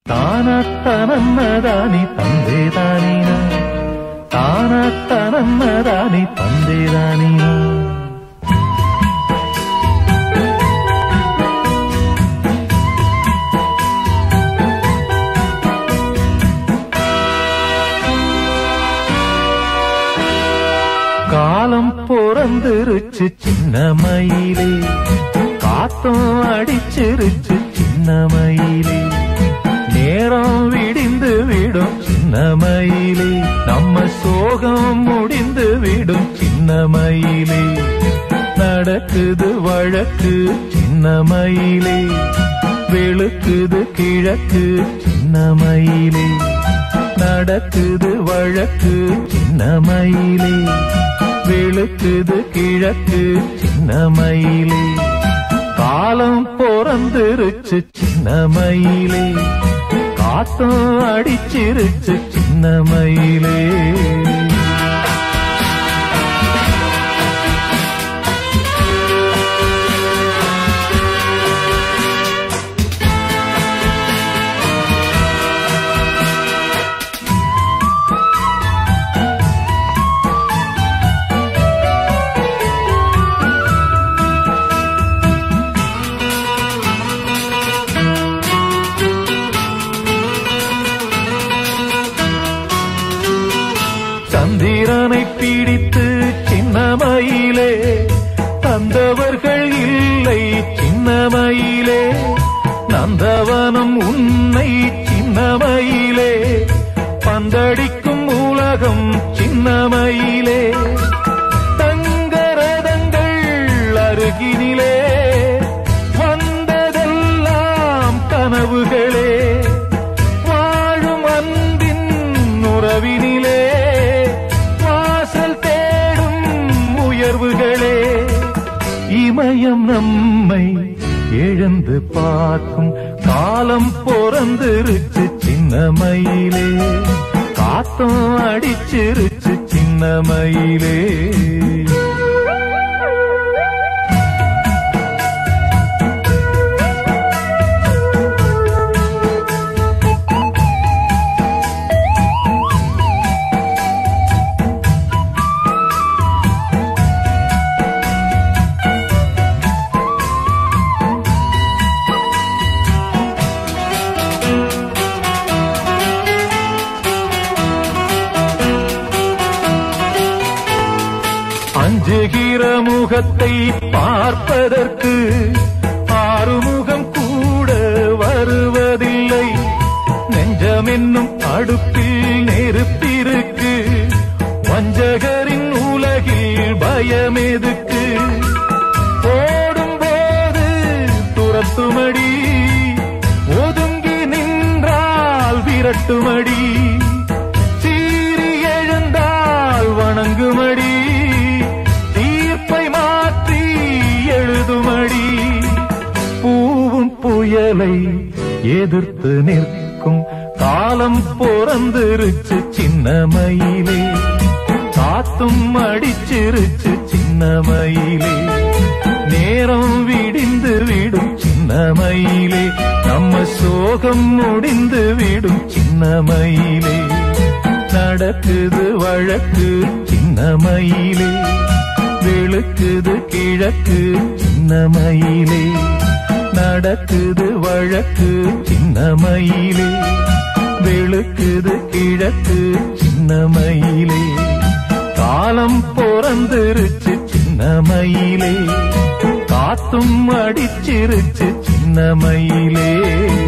ತಾನತ್ತನನ್ನದಾನಿ ತಂದೆದಾನಿನ ತಾನತ್ತನನ್ನದಾನಿ ತಂದೆದಾನಿನ காலம் பிறந்துருச்சு சின்ன மயிலே காத்தும் அடிச்சிருச்சு சின்ன மயிலே நேரம் விடிந்து விடும் சின்ன மயிலே நம்ம சோகம் முடிந்து விடும் சின்ன மயிலே நடக்குது வழக்கு சின்ன மயிலே வெளுக்குது கிழக்கு சின்ன மயிலே நடக்குது வழக்கு சின்ன மயிலே வெளுக்குது கிழக்கு சின்ன மயிலே காலம் பிறந்துருச்சு சின்ன மயிலே காத்தும் அடிச்சிருச்சு சின்ன மயிலே சந்திரனை பிடித்து சின்னமயிலே தந்தவர்கள் இல்லை சின்னமயிலே நந்தவனம் உன்னை சின்னமயிலே பந்தடிக்கும் உலகம் சின்னமயிலே தங்கரதங்கள் அருகினிலே வந்ததெல்லாம் கனவுகளே வாழும் அன்பின் உறவினிலே வாசல் தேடும் உயர்வுகளே இமயம் நம்மை எழுந்து பார்க்கும் காலம் பிறந்திருச்சு சின்ன மயிலே காத்தும் அடிச்சிருச்சு சின்ன மயிலே அஞ்சுகிற முகத்தை பார்ப்பதற்கு ஆறுமுகம் கூட வருவதில்லை நெஞ்சம் என்னும் அடுப்பில் நெருப்பிருக்கு வஞ்சகரின் உலகில் பயம் எதுக்கு ஓடும்போது துரத்துமடி ஒதுங்கி நின்றால் விரட்டுமடி சீறி எழுந்தால் வணங்குமடி தீர்ப்பை மாற்றி எழுதுமடி பூவும் புயலை எதிர்த்து நிற்கும் காலம் பிறந்திருச்சு சின்ன மயிலே காத்தும் அடிச்சிருச்சு சின்ன மயிலே நேரம் விடிந்து விடும் சின்ன மயிலே நம்ம சோகம் முடிந்து விடும் சின்ன மயிலே நடக்குது வழக்கு சின்ன மயிலே வெளுக்குது கிழக்கு சின்ன மயிலே நடக்குது வழக்கு சின்ன மயிலே வெளுக்குது கிழக்கு சின்ன மயிலே காலம் பிறந்திருச்சு சின்ன மயிலே காத்தும் அடிச்சிருச்சு சின்ன மயிலே